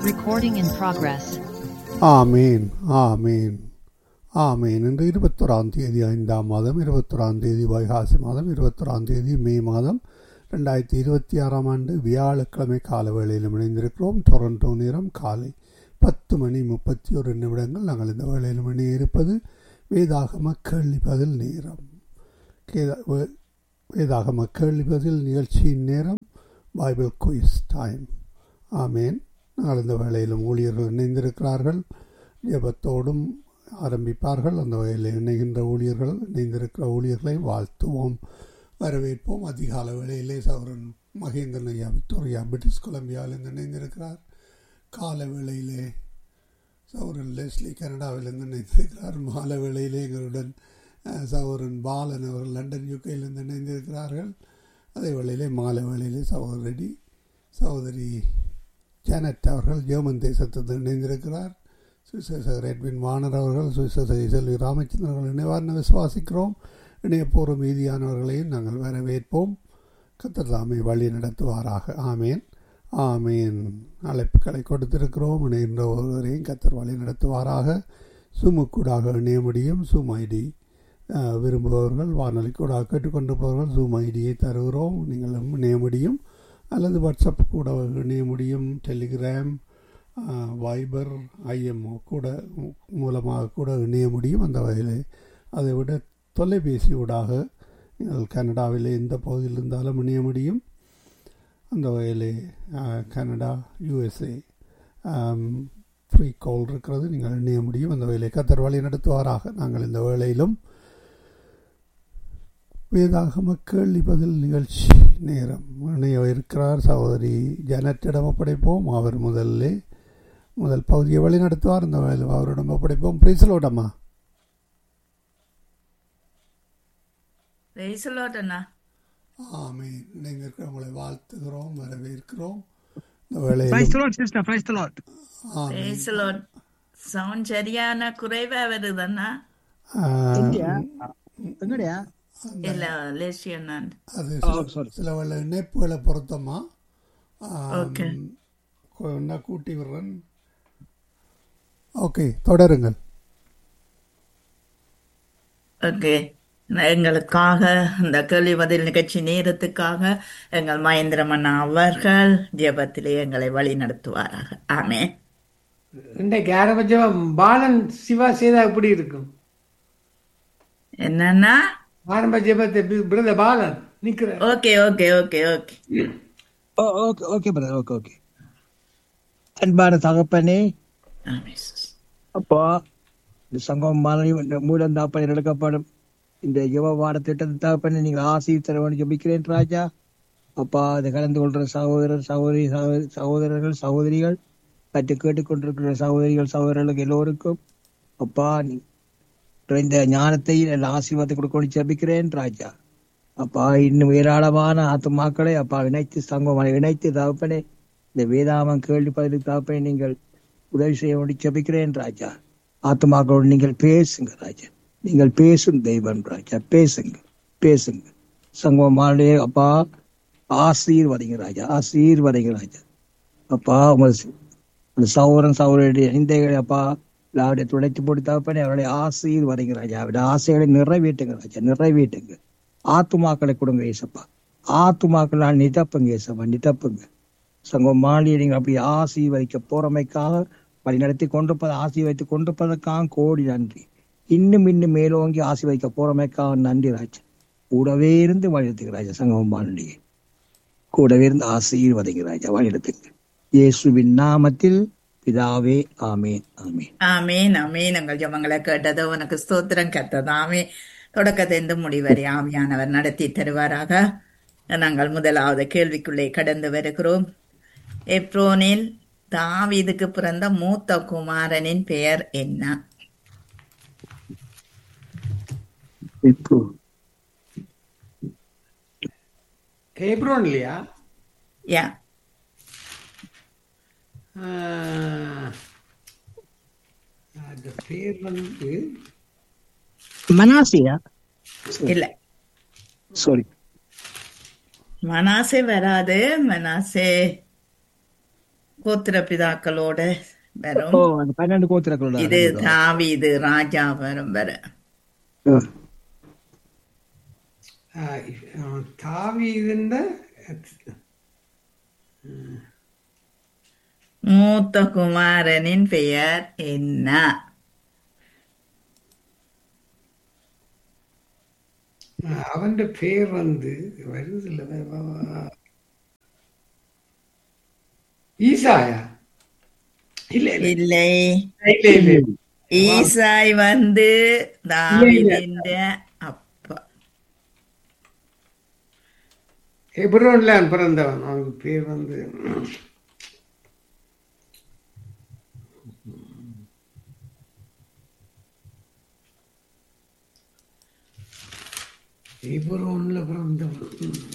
Recording in progress. ஆமீன் ஆமீன் ஆமீன் இன்று இருபத்தொராம் தேதி ஐந்தாம் மாதம் இருபத்தொராம் தேதி வைகாசி மாதம் இருபத்தொராம் தேதி மே மாதம் ரெண்டாயிரத்தி இருபத்தி ஆறாம் ஆண்டு வியாழக்கிழமை கால வேளையில் இணைந்திருக்கிறோம் டொரண்டோ நேரம் காலை பத்து மணி முப்பத்தி ஒரு நிமிடங்கள் நாங்கள் இந்த வேளையில் இணைய இருப்பது வேதாகம கேள்வி பதில் நேரம் கேதா வே- வேதாகம கேள்வி பதில் நிகழ்ச்சியின் நேரம் பைபிள் குயிஸ் டைம் ஆமேன் நாங்கள் இந்த வேளையிலும் ஊழியர்கள் இணைந்திருக்கிறார்கள் ஜெபத்தோடும் ஆரம்பிப்பார்கள் அந்த வகையில் இணைகின்ற ஊழியர்கள் இணைந்திருக்கிற ஊழியர்களை வாழ்த்துவோம் வரவேற்போம் அதிகால வேளையிலே சௌரன் மகேந்திரன் ஐயா விக்டோரியா பிரிட்டிஷ் கொலம்பியாவிலிருந்து இணைந்திருக்கிறார் கால வேளையிலே சௌரன் லெஸ்லி கனடாவிலிருந்து இணைந்திருக்கிறார் மாலை வேளையிலே எங்களுடன் அஹ், சௌரன் பாலன் அவர்கள் லண்டன் யூகேயிலிருந்து இணைந்திருக்கிறார்கள் அதே வேளையிலே மாலை வேளையிலே சகோதரி சகோதரி ஜானட் அவர்கள் ஜெர்மன் தேசத்தில் இணைந்திருக்கிறார் சுவிசேஷகர் எட்வின் வாணர் அவர்கள் சுவிசேஷகர் செல்வி ராமச்சந்திரன் அவர்கள் இணைவார்னு விசுவாசிக்கிறோம் இணையப்போற மீதியானவர்களையும் நாங்கள் வரவேற்போம் கத்தர் தாமே வழி நடத்துவாராக ஆமேன் ஆமேன் அழைப்புகளை கொடுத்திருக்கிறோம் இணைகின்ற ஒருவரையும் கத்தர் வழி நடத்துவாராக சுமுக்கூடாக இணைய முடியும் சும் ஐடி அஹ், விரும்புபவர்கள் வானொலி கூட கேட்டுக்கொண்டிருப்பவர்கள் ஜூம் ஐடியை தருகிறோம் நீங்களும் இணைய முடியும் அல்லது வாட்ஸ்அப் கூட இணைய முடியும் டெலிகிராம் அஹ், வைபர் ஐஎம்ஓ கூட மூ- மூலமாக கூட இணைய முடியும் அந்த வகையில் அதை விட தொலைபேசி ஊடாக நீங்கள் கனடாவில் எந்த பகுதியில் இருந்தாலும் இணைய முடியும் அந்த வகையில் அஹ், கனடா யூஎஸ்ஏ ஃப்ரீ கால் இருக்கிறது நீங்கள் இணைய முடியும் அந்த வேலையை கத்தர் வழி நடத்துவாராக நாங்கள் இந்த வேளையிலும் வேதாகம கேள்வி பதில் நிகழ்ச்சி நேரம் இணைய இருக்கிறார் சகோதரி ஜனத்திடம் ஒப்படைப்போம் அவர் முதல்ல முதல் பகுதியை வழி நடத்துவார் இந்த வேலை அவரிடம் ஒப்படைப்போம் பிரிசலோடம்மா பேசலோட்டண்ணா ஆமே இணைந்திருக்கிறவங்களை வாழ்த்துகிறோம் வரவேற்கிறோம் இந்த Praise வேலையில் the Lord, sister. Praise the Lord. ஆமே பேசலோட் சவுண்ட் சரியான குறைவா வருதுண்ணா எங்கயா? எங்கடையா? இல்ல லேசியண்ணா அது Oh, சில- sorry. சில வேலை இணைப்புகளை பொருத்தமா Okay. நான் கூட்டி விடுறேன் ஓகே தொடருங்கள் ஓகே எங்களுக்காக இந்த கேள்வி பதில் நிகழ்ச்சி நேரத்துக்காக எங்கள் மகேந்திரம் அண்ணா அவர்கள் ஜெபத்திலே எங்களை வழி நடத்துவாராக ஆமே இன்றைக்கு ஆரம்பிச்சவன் பாலன் சிவா செய்தா எப்படி இருக்கும் என்னன்னா ஆரம்ப ஜெபத்தை பிரதர் பாலன் நிக்கிற okay okay okay okay Oh, okay, okay, brother. Okay, okay. அன்பான தகப்பனே ஆமே சிஸ். அப்பா இந்த சங்கம் மலை மூலம் தாப்பனை எடுக்கப்படும் இந்த யுவவார திட்டத்தை தகப்பனே நீங்கள் ஆசை தர வேண்டும் ஜபிக்கிறேன் ராஜா அப்பா இதை கலந்து கொள்ற சகோதரர் சகோதரி சகோ- சகோதரர்கள் சகோதரிகள் கற்று கேட்டுக்கொண்டிருக்கிற சகோதரிகள் சகோதரர்களுக்கு எல்லோருக்கும் அப்பா நீ இந்த ஞானத்தை நல்ல ஆசீர்வாதத்தை கொடுக்க ஜபிக்கிறேன் ராஜா அப்பா இன்னும் ஏராளமான ஆத்துமாக்களை அப்பா இணைத்து சங்கம் இணைத்து தகப்பனே இந்த வேதாமம் கேள்வி பதிலுக்கு தகப்பனே நீங்கள் உதவி செய்ய வேண்டி ஜெபிக்கிறேன் ராஜா ஆத்துமாக்களோடு நீங்கள் பேசுங்க ராஜா நீங்கள் பேசும் தெய்வம் ராஜா பேசுங்க பேசுங்க சங்கமாலே அப்பா ஆசீர்வதிங்க ராஜா ஆசீர்வதிங்க ராஜா அப்பா உங்கள் சி- அந்த சௌரன் சௌரனுடைய நிந்தைகளை அப்பா அவருடைய துடைத்து போட்டு தகப்பனே அவருடைய ஆசீர்வதிங்க ராஜா அவருடைய ஆசைகளை நிறைவேற்றுங்க ராஜா நிறைவேற்றுங்க ஆத்துமாக்களை கொடுங்க ஏசப்பா ஆத்துமாக்களால் நிதப்புங்க ஏசப்பா நிதப்புங்க சங்கம் மாளிகை நீங்கள் அப்படி ஆசீர்வதிக்க போறமைக்காக வழி நடத்தி கொண்டிருப்பதை ஆசீர்வதித்து கொண்டிருப்பதற்காக கோடி நன்றி இன்னும் இன்னும் மேலோங்கி ஆசீர்வதிக்க போறமைக்காக நன்றி ராஜா கூடவே இருந்து வழிநடத்துங்க ராஜா சங்கம் மாளிகை கூடவே இருந்து ஆசீர்வதிங்க ராஜா வழிநடத்துங்க இயேசுவின் நாமத்தில் பிதாவே ஆமேன் ஆமேன் ஆமேன் ஆமேன் எங்கள் ஜபங்களை கேட்டது உனக்கு ஸ்தோத்திரம் கத்ததாமே தொடக்கத்திலிருந்து முடிவரை ஆவியானவர் நடத்தி தருவாராக நாங்கள் முதலாவது கேள்விக்குள்ளே கடந்து வருகிறோம் எப்ரோனில் தாவீதுக்கு பிறந்த மூத்த குமாரனின் பெயர் என்ன இப்போ ஹேப்ரோன் இல்லையா யா ஆஹ், அந்த பேர் வந்து மனாசியா இல்ல சாரி மனாசே வராது மனாசே கோத்திர பிதாக்களோட வரும் ஓ அந்த பன்னெண்டு கோத்திரங்களோட இது தாவி இது ராஜா வரும் வர தாவி இதுண்ட மூத்த குமாரனின் பெயர் என்ன அவன் பேர் வந்து வருது இல்ல ஈசாயா இல்ல இல்ல இல்லை இல்ல இல்ல இல்ல. ஈசாய் வந்து தாவீதின் அப்பா எப்ரோன்ல பிறந்தவன் அவனுக்கு பேர் வந்து எப்ரோன்ல பிறந்தவன்